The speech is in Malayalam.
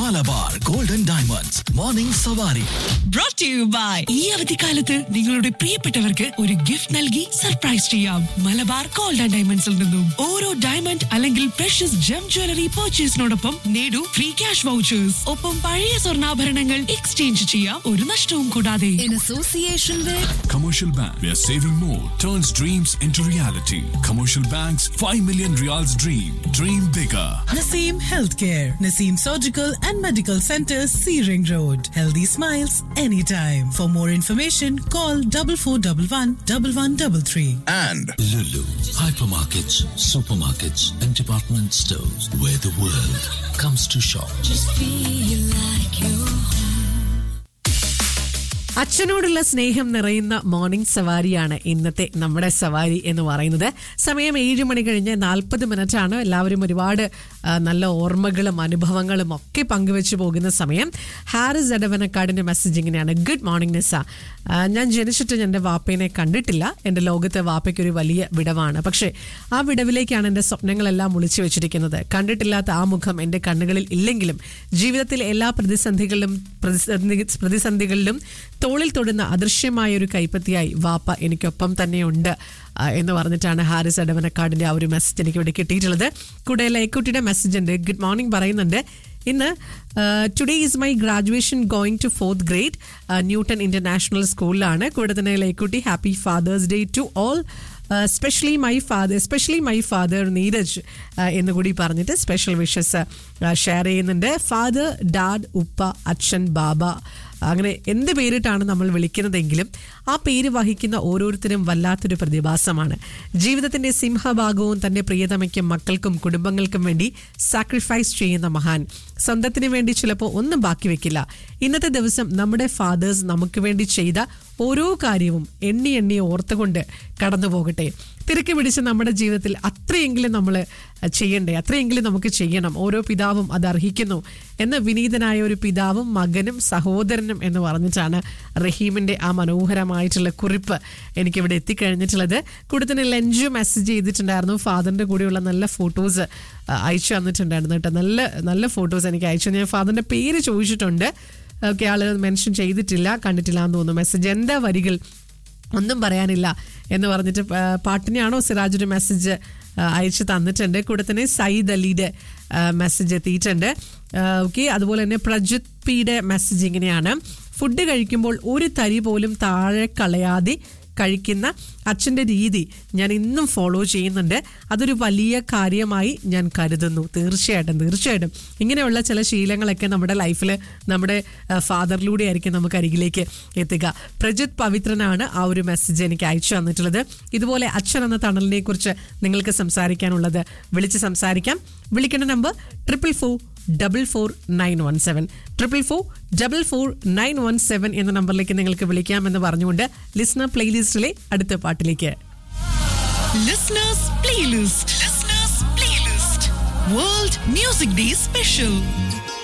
മലബാർ ഗോൾഡൻ ഡയമണ്ട്സ് മോർണിംഗ് സവാരി brought to you by ഈ അവധിക്കാലത്ത് നിങ്ങളുടെ പ്രിയപ്പെട്ടവർക്ക് ഒരു ഗിഫ്റ്റ് നൽകി സർപ്രൈസ് ചെയ്യാം മലബാർ ഗോൾഡ് ആൻഡ് ഡയമണ്ട്സിൽ നിന്നും ഓരോ ഡയമണ്ട് അല്ലെങ്കിൽ പ്രഷ്യസ് ജം ജ്വല്ലറി പർച്ചേസിനോടൊപ്പം നേടൂ ഫ്രീ ക്യാഷ് വൗച്ചേഴ്സ് ഒപ്പം പഴയ സ്വർണ്ണാഭരണങ്ങൾ എക്സ്ചേഞ്ച് ചെയ്യാം ഒരു നഷ്ടവും കൂടാതെ in association with Commercial Bank, where saving more turns dreams into reality. Commercial Bank's 5 million reals dream. Dream bigger. Naseem Healthcare, Naseem Surgical and Medical Center, Searing Road. Healthy smiles anytime. For more information, call double four double one double one double three. and Lulu, hypermarkets, supermarkets, and department stores where the world comes to shop. feel like you അച്ഛനോടുള്ള സ്നേഹം നിറയുന്ന മോർണിംഗ് സവാരിയാണ് ഇന്നത്തെ നമ്മുടെ സവാരി എന്ന് പറയുന്നത് സമയം ഏഴ് മണി കഴിഞ്ഞ് നാൽപ്പത് മിനിറ്റ് ആണ് എല്ലാവരും ഒരുപാട് ആ, നല്ല ഓർമ്മകളും അനുഭവങ്ങളും ഒക്കെ പങ്കുവെച്ച് പോകുന്ന സമയം ഹാരിസ് എടവനക്കാടിന്റെ മെസ്സേജ് ഇങ്ങനെയാണ് ഗുഡ് മോർണിംഗ് നിസ ആ, ഞാൻ ജനിച്ചിട്ട് എൻ്റെ വാപ്പേനെ കണ്ടിട്ടില്ല എൻ്റെ ലോകത്തെ വാപ്പയ്ക്ക് ഒരു വലിയ വിടവാണ് പക്ഷേ ആ വിടവിലേക്കാണ് എൻ്റെ സ്വപ്നങ്ങളെല്ലാം ഒളിച്ചു വെച്ചിരിക്കുന്നത് കണ്ടിട്ടില്ലാത്ത ആ മുഖം എൻ്റെ കണ്ണുകളിൽ ഇല്ലെങ്കിലും ജീവിതത്തിലെ എല്ലാ പ്രതിസന്ധികളിലും പ്രതിസന്ധി പ്രതിസന്ധികളിലും തോളിൽ തൊടുന്ന അദൃശ്യമായ ഒരു കൈപ്പത്തിയായി വാപ്പ എനിക്കൊപ്പം തന്നെയുണ്ട് ആ, എന്ന് പറഞ്ഞിട്ടാണ് ഹാരിസ് എടവനക്കാടിന്റെ ആ ഒരു മെസ്സേജ് എനിക്ക് ഇവിടെ കിട്ടിയിട്ടുള്ളത് കൂടെ ലേക്കുട്ടിയുടെ മെസ്സേജ് ഉണ്ട് ഗുഡ് മോർണിംഗ് പറയുന്നുണ്ട് ഇന്ന് today is my graduation going to fourth grade Newton international സ്കൂളിലാണ് കൂടെ തന്നെ Lekutty happy father's day to all specially my father especially my father Neeraj എന്ന് കൂടി പറഞ്ഞിട്ട് സ്പെഷ്യൽ വിഷസ് ഷെയർ ചെയ്യുന്നുണ്ട് ഫാദർ ഡാഡ് ഉപ്പ അച്ഛൻ ബാബ അങ്ങനെ എന്ത് പേരിട്ടാണ് നമ്മൾ വിളിക്കുന്നതെങ്കിലും ആ പേര് വഹിക്കുന്ന ഓരോരുത്തരും വല്ലാത്തൊരു പ്രതിഭാസമാണ് ജീവിതത്തിന്റെ സിംഹഭാഗവും തന്റെ പ്രിയതമയ്ക്കും മക്കൾക്കും കുടുംബങ്ങൾക്കും വേണ്ടി സാക്രിഫൈസ് ചെയ്യുന്ന മഹാൻ സ്വന്തത്തിന് വേണ്ടി ചിലപ്പോൾ ഒന്നും ബാക്കി വെക്കില്ല ഇന്നത്തെ ദിവസം നമ്മുടെ ഫാദേഴ്സ് നമുക്ക് വേണ്ടി ചെയ്ത ഓരോ കാര്യവും എണ്ണി എണ്ണി ഓർത്തുകൊണ്ട് കടന്നു പോകട്ടെ തിരക്ക് പിടിച്ച് നമ്മുടെ ജീവിതത്തിൽ അത്രയെങ്കിലും നമ്മൾ ചെയ്യണ്ടേ അത്രയെങ്കിലും നമുക്ക് ചെയ്യണം ഓരോ പിതാവും അത് അർഹിക്കുന്നു എന്ന് വിനീതനായ ഒരു പിതാവും മകനും സഹോദരനും എന്ന് പറഞ്ഞിട്ടാണ് റഹീമിന്റെ ആ മനോഹരമായിട്ടുള്ള കുറിപ്പ് എനിക്കിവിടെ എത്തിക്കഴിഞ്ഞിട്ടുള്ളത് കൂടെ തന്നെ ലഞ്ച് മെസ്സേജ് ചെയ്തിട്ടുണ്ടായിരുന്നു ഫാദറിന്റെ കൂടെയുള്ള നല്ല ഫോട്ടോസ് അയച്ചു തന്നിട്ടുണ്ടായിരുന്നു കേട്ടോ നല്ല നല്ല ഫോട്ടോസ് എനിക്ക് അയച്ചു ഞാൻ ഫാദറിന്റെ പേര് ചോദിച്ചിട്ടുണ്ട് ഓക്കെ ആള് മെൻഷൻ ചെയ്തിട്ടില്ല കണ്ടിട്ടില്ല എന്ന് തോന്നുന്നു മെസ്സേജ് എന്താ വരികൾ ഒന്നും പറയാനില്ല എന്ന് പറഞ്ഞിട്ട് ആ, പാട്ടിനെയാണോ സിറാജ് ഒരു മെസ്സേജ് ആ, അയച്ചു തന്നിട്ടുണ്ട് കൂടെ തന്നെ സയ്യിദ് അലിയുടെ മെസ്സേജ് എത്തിയിട്ടുണ്ട് ഓക്കെ അതുപോലെ തന്നെ പ്രജിത് പിയുടെ മെസ്സേജ് ഇങ്ങനെയാണ് ഫുഡ് കഴിക്കുമ്പോൾ ഒരു തരി പോലും താഴെ കളയാതെ കഴിക്കുന്ന അച്ഛൻ്റെ രീതി ഞാൻ ഇന്നും ഫോളോ ചെയ്യുന്നുണ്ട് അതൊരു വലിയ കാര്യമായി ഞാൻ കരുതുന്നു തീർച്ചയായിട്ടും തീർച്ചയായിട്ടും ഇങ്ങനെയുള്ള ചില ശീലങ്ങളൊക്കെ നമ്മുടെ ലൈഫിൽ നമ്മുടെ ഫാദറിലൂടെ ആയിരിക്കും നമുക്ക് അരികിലേക്ക് എത്തുക പ്രജിത് പവിത്രനാണ് ആ ഒരു മെസ്സേജ് എനിക്ക് അയച്ചു തന്നിട്ടുള്ളത് ഇതുപോലെ അച്ഛൻ എന്ന തണലിനെ കുറിച്ച് നിങ്ങൾക്ക് സംസാരിക്കാനുള്ളത് വിളിച്ച് സംസാരിക്കാം വിളിക്കേണ്ട number triple four double four nine one seven triple four double four nine one seven എന്ന നമ്പറിലേക്ക് നിങ്ങൾക്ക് വിളിക്കാമെന്ന് പറഞ്ഞുകൊണ്ട് ലിസ്ണർ പ്ലേലിസ്റ്റിലെ അടുത്ത പാട്ടിലേക്ക് Listeners Playlist. Listeners Playlist. World Music Day Special.